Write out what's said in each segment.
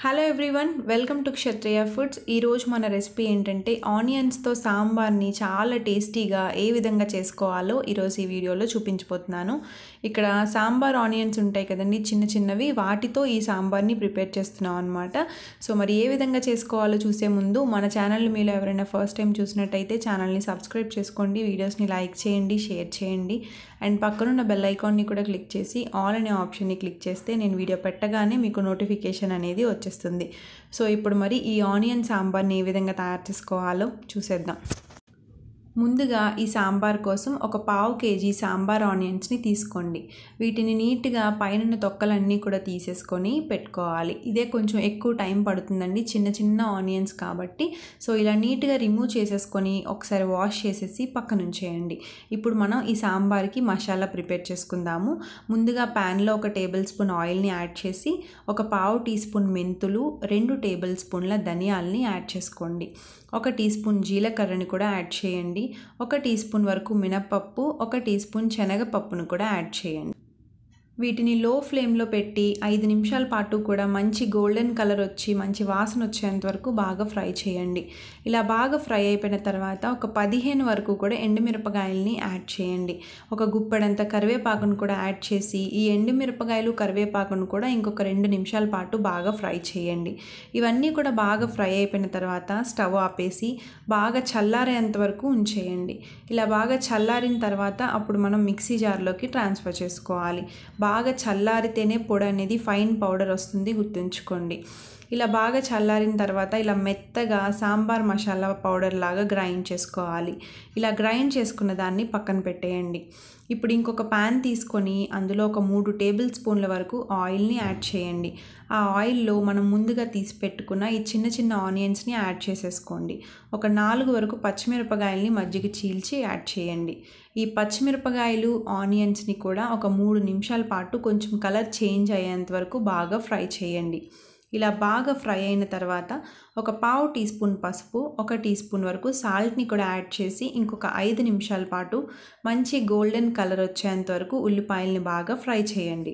hello everyone welcome to Kshatriya foods ఈరోజు మన recipe ఏంటంటే ఆనియన్స్తో సాంబార్ని చాలా టేస్టీగా ఏ విధంగా చేసుకోవాలో ఈరోజు ఈ వీడియోలో చూపించబోతున్నాను ఇక్కడ సాంబార్ ఆనియన్స్ ఉంటాయి కదండి చిన్న చిన్నవి వాటితో ఈ సాంబార్ని ప్రిపేర్ చేస్తున్నాం అనమాట సో మరి ఏ విధంగా చేసుకోవాలో చూసే ముందు మన ఛానల్ మీలో ఎవరైనా ఫస్ట్ టైం చూసినట్టయితే ఛానల్ని సబ్స్క్రైబ్ చేసుకోండి వీడియోస్ని లైక్ చేయండి షేర్ చేయండి అండ్ పక్కనున్న బెల్ ఐకాన్ని కూడా క్లిక్ చేసి ఆల్ అనే ఆప్షన్ని క్లిక్ చేస్తే నేను వీడియో పెట్టగానే మీకు నోటిఫికేషన్ అనేది వచ్చేస్తుంది సో ఇప్పుడు మరి ఈ ఆనియన్ సాంబార్ని ఏ విధంగా తయారు చేసుకోవాలో చూసేద్దాం ముందుగా ఈ సాంబార్ కోసం ఒక పావు కేజీ సాంబార్ ఆనియన్స్ని తీసుకోండి వీటిని నీట్గా పైన తొక్కలన్నీ కూడా తీసేసుకొని పెట్టుకోవాలి ఇదే కొంచెం ఎక్కువ టైం పడుతుందండి చిన్న చిన్న ఆనియన్స్ కాబట్టి సో ఇలా నీట్గా రిమూవ్ చేసేసుకొని ఒకసారి వాష్ చేసేసి పక్కన ఉంచేయండి ఇప్పుడు మనం ఈ సాంబార్కి మసాలా ప్రిపేర్ చేసుకుందాము ముందుగా ప్యాన్లో ఒక టేబుల్ స్పూన్ ఆయిల్ని యాడ్ చేసి ఒక పావు టీ స్పూన్ మెంతులు రెండు టేబుల్ స్పూన్ల ధనియాల్ని యాడ్ చేసుకోండి ఒక టీ స్పూన్ జీలకర్రని కూడా యాడ్ చేయండి ఒక టీ స్పూన్ వరకు మినప్పప్పు ఒక టీ స్పూన్ శనగపప్పును కూడా యాడ్ చేయండి వీటిని లో ఫ్లేమ్లో పెట్టి ఐదు నిమిషాల పాటు కూడా మంచి గోల్డెన్ కలర్ వచ్చి మంచి వాసన వచ్చేంత వరకు బాగా ఫ్రై చేయండి ఇలా బాగా ఫ్రై అయిపోయిన తర్వాత ఒక పదిహేను వరకు కూడా ఎండుమిరపకాయలని యాడ్ చేయండి ఒక గుప్పెడంత కరివేపాకును కూడా యాడ్ చేసి ఈ ఎండుమిరపకాయలు కరివేపాకును కూడా ఇంకొక రెండు నిమిషాల పాటు బాగా ఫ్రై చేయండి ఇవన్నీ కూడా బాగా ఫ్రై అయిపోయిన తర్వాత స్టవ్ ఆపేసి బాగా చల్లారేంత వరకు ఉంచేయండి ఇలా బాగా చల్లారిన తర్వాత అప్పుడు మనం మిక్సీ జార్లోకి ట్రాన్స్ఫర్ చేసుకోవాలి బాగా చల్లారితేనే పొడి అనేది ఫైన్ పౌడర్ వస్తుంది గుర్తుంచుకోండి ఇలా బాగా చల్లారిన తర్వాత ఇలా మెత్తగా సాంబార్ మసాలా పౌడర్ లాగా గ్రైండ్ చేసుకోవాలి ఇలా గ్రైండ్ చేసుకున్న దాన్ని పక్కన పెట్టేయండి ఇప్పుడు ఇంకొక ప్యాన్ తీసుకొని అందులో ఒక మూడు టేబుల్ స్పూన్ల వరకు ఆయిల్ని యాడ్ చేయండి ఆ ఆయిల్లో మనం ముందుగా తీసి పెట్టుకున్న ఈ చిన్న చిన్న ఆనియన్స్ని యాడ్ చేసేసుకోండి ఒక నాలుగు వరకు పచ్చిమిరపకాయల్ని మజ్జిగ చీల్చి యాడ్ చేయండి ఈ పచ్చిమిరపకాయలు ఆనియన్స్ని కూడా ఒక మూడు నిమిషాల పాటు కొంచెం కలర్ చేంజ్ అయ్యేంత వరకు బాగా ఫ్రై చేయండి ఇలా బాగా ఫ్రై అయిన తర్వాత ఒక పావు టీ స్పూన్ పసుపు ఒక టీ స్పూన్ వరకు సాల్ట్ని కూడా యాడ్ చేసి ఇంకొక ఐదు నిమిషాల పాటు మంచి గోల్డెన్ కలర్ వచ్చేంత వరకు ఉల్లిపాయల్ని బాగా ఫ్రై చేయండి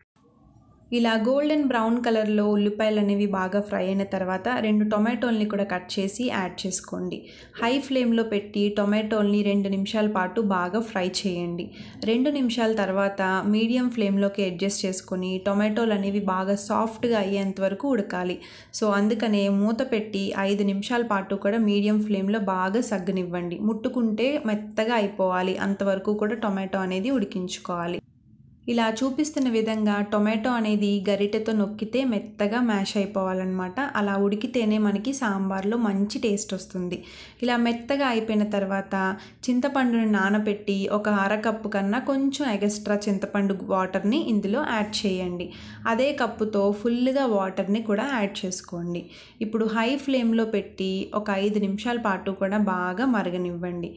ఇలా గోల్డెన్ బ్రౌన్ కలర్లో ఉల్లిపాయలు అనేవి బాగా ఫ్రై అయిన తర్వాత రెండు టొమాటోల్ని కూడా కట్ చేసి యాడ్ చేసుకోండి హై ఫ్లేమ్లో పెట్టి టొమాటోల్ని రెండు నిమిషాల పాటు బాగా ఫ్రై చేయండి రెండు నిమిషాల తర్వాత మీడియం ఫ్లేమ్లోకి అడ్జస్ట్ చేసుకొని టొమాటోలు అనేవి బాగా సాఫ్ట్గా అయ్యేంత వరకు ఉడకాలి సో అందుకనే మూత పెట్టి ఐదు నిమిషాల పాటు కూడా మీడియం ఫ్లేమ్లో బాగా సగ్గనివ్వండి ముట్టుకుంటే మెత్తగా అయిపోవాలి అంతవరకు కూడా టొమాటో అనేది ఉడికించుకోవాలి ఇలా చూపిస్తున్న విధంగా టొమాటో అనేది గరిటెతో నొక్కితే మెత్తగా మ్యాష్ అయిపోవాలన్నమాట అలా ఉడికితేనే మనకి సాంబార్లో మంచి టేస్ట్ వస్తుంది ఇలా మెత్తగా అయిపోయిన తర్వాత చింతపండుని నానబెట్టి ఒక అరకప్పు కన్నా కొంచెం ఎగస్ట్రా చింతపండు వాటర్ని ఇందులో యాడ్ చేయండి అదే కప్పుతో ఫుల్గా వాటర్ని కూడా యాడ్ చేసుకోండి ఇప్పుడు హై ఫ్లేమ్లో పెట్టి ఒక ఐదు నిమిషాల పాటు కూడా బాగా మరగనివ్వండి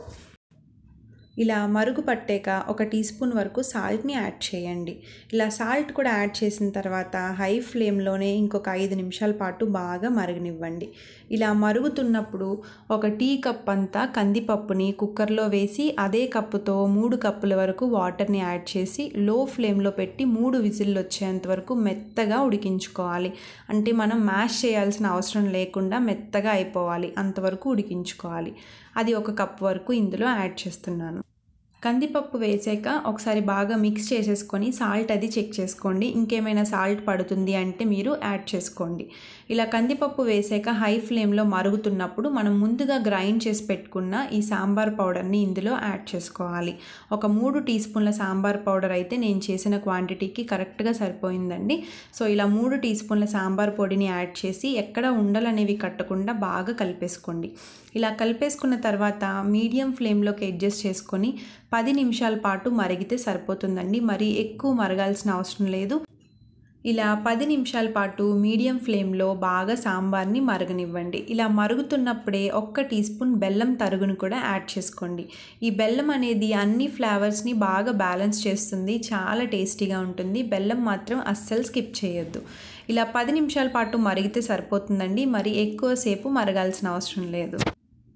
ఇలా మరుగు పట్టాక ఒక టీ స్పూన్ వరకు సాల్ట్ని యాడ్ చేయండి ఇలా సాల్ట్ కూడా యాడ్ చేసిన తర్వాత హై ఫ్లేమ్లోనే ఇంకొక ఐదు నిమిషాల పాటు బాగా మరగనివ్వండి ఇలా మరుగుతున్నప్పుడు ఒక టీ కప్ అంతా కందిపప్పుని కుక్కర్లో వేసి అదే కప్పుతో మూడు కప్పుల వరకు వాటర్ని యాడ్ చేసి లో ఫ్లేమ్లో పెట్టి మూడు విజిల్లు వచ్చేంత వరకు మెత్తగా ఉడికించుకోవాలి అంటే మనం మ్యాష్ చేయాల్సిన అవసరం లేకుండా మెత్తగా అయిపోవాలి అంతవరకు ఉడికించుకోవాలి అది ఒక కప్ వరకు ఇందులో యాడ్ చేస్తున్నాను కందిపప్పు వేసాక ఒకసారి బాగా మిక్స్ చేసేసుకొని సాల్ట్ అది చెక్ చేసుకోండి ఇంకేమైనా సాల్ట్ పడుతుంది అంటే మీరు యాడ్ చేసుకోండి ఇలా కందిపప్పు వేసాక హై ఫ్లేమ్లో మరుగుతున్నప్పుడు మనం ముందుగా గ్రైండ్ చేసి పెట్టుకున్న ఈ సాంబార్ పౌడర్ని ఇందులో యాడ్ చేసుకోవాలి ఒక మూడు టీ స్పూన్ల సాంబార్ పౌడర్ అయితే నేను చేసిన క్వాంటిటీకి కరెక్ట్గా సరిపోయిందండి సో ఇలా మూడు టీ స్పూన్ల సాంబార్ పొడిని యాడ్ చేసి ఎక్కడ ఉండలనేవి కట్టకుండా బాగా కలిపేసుకోండి ఇలా కలిపేసుకున్న తర్వాత మీడియం ఫ్లేమ్లోకి అడ్జస్ట్ చేసుకొని పది నిమిషాల పాటు మరిగితే సరిపోతుందండి మరి ఎక్కువ మరగాల్సిన అవసరం లేదు ఇలా పది నిమిషాల పాటు మీడియం ఫ్లేమ్లో బాగా సాంబార్ని మరగనివ్వండి ఇలా మరుగుతున్నప్పుడే ఒక్క టీ స్పూన్ బెల్లం తరుగును కూడా యాడ్ చేసుకోండి ఈ బెల్లం అనేది అన్ని ఫ్లేవర్స్ని బాగా బ్యాలెన్స్ చేస్తుంది చాలా టేస్టీగా ఉంటుంది బెల్లం మాత్రం అస్సలు స్కిప్ చేయొద్దు ఇలా పది నిమిషాల పాటు మరిగితే సరిపోతుందండి మరి ఎక్కువసేపు మరగాల్సిన అవసరం లేదు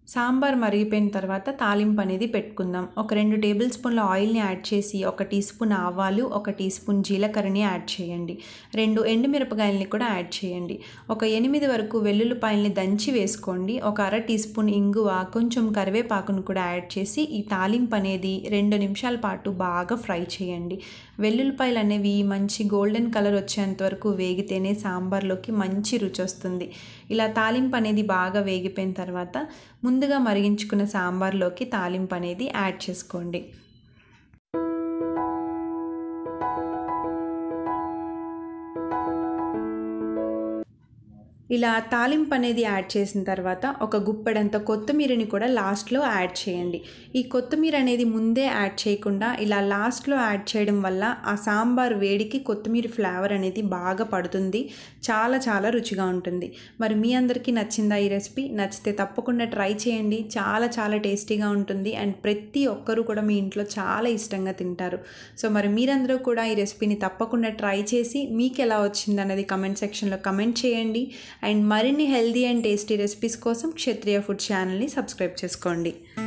సాంబార్ మరిగిపోయిన తర్వాత తాలింపు అనేది పెట్టుకుందాం ఒక రెండు టేబుల్ స్పూన్ల ఆయిల్ని యాడ్ చేసి ఒక టీ స్పూన్ ఆవాలు ఒక టీ స్పూన్ జీలకర్రని యాడ్ చేయండి రెండు ఎండుమిరపకాయలని కూడా యాడ్ చేయండి ఒక ఎనిమిది వరకు వెల్లుల్లిపాయల్ని దంచి వేసుకోండి ఒక అర టీ స్పూన్ ఇంగువ కొంచెం కరివేపాకును కూడా యాడ్ చేసి ఈ తాలింపు అనేది రెండు నిమిషాల పాటు బాగా ఫ్రై చేయండి వెల్లుల్లిపాయలు అనేవి మంచి గోల్డెన్ కలర్ వచ్చేంత వరకు వేగితేనే సాంబార్లోకి మంచి రుచి వస్తుంది ఇలా తాలింపు అనేది బాగా వేగిపోయిన తర్వాత ముందుగా మరిగించుకున్న సాంబార్లోకి తాలింపు అనేది యాడ్ చేసుకోండి ఇలా తాలింపు అనేది యాడ్ చేసిన తర్వాత ఒక గుప్పెడంత కొత్తిమీరని కూడా లాస్ట్లో యాడ్ చేయండి ఈ కొత్తిమీర అనేది ముందే యాడ్ చేయకుండా ఇలా లాస్ట్లో యాడ్ చేయడం వల్ల ఆ సాంబార్ వేడికి కొత్తిమీర ఫ్లేవర్ అనేది బాగా పడుతుంది చాలా చాలా రుచిగా ఉంటుంది మరి మీ అందరికీ నచ్చిందా ఈ రెసిపీ నచ్చితే తప్పకుండా ట్రై చేయండి చాలా చాలా టేస్టీగా ఉంటుంది అండ్ ప్రతి ఒక్కరూ కూడా మీ ఇంట్లో చాలా ఇష్టంగా తింటారు సో మరి మీరందరూ కూడా ఈ రెసిపీని తప్పకుండా ట్రై చేసి మీకు ఎలా వచ్చింది అన్నది కమెంట్ సెక్షన్లో కమెంట్ చేయండి అండ్ మరిన్ని హెల్దీ అండ్ టేస్టీ రెసిపీస్ కోసం క్షత్రియ ఫుడ్ ఛానల్ని సబ్స్క్రైబ్ చేసుకోండి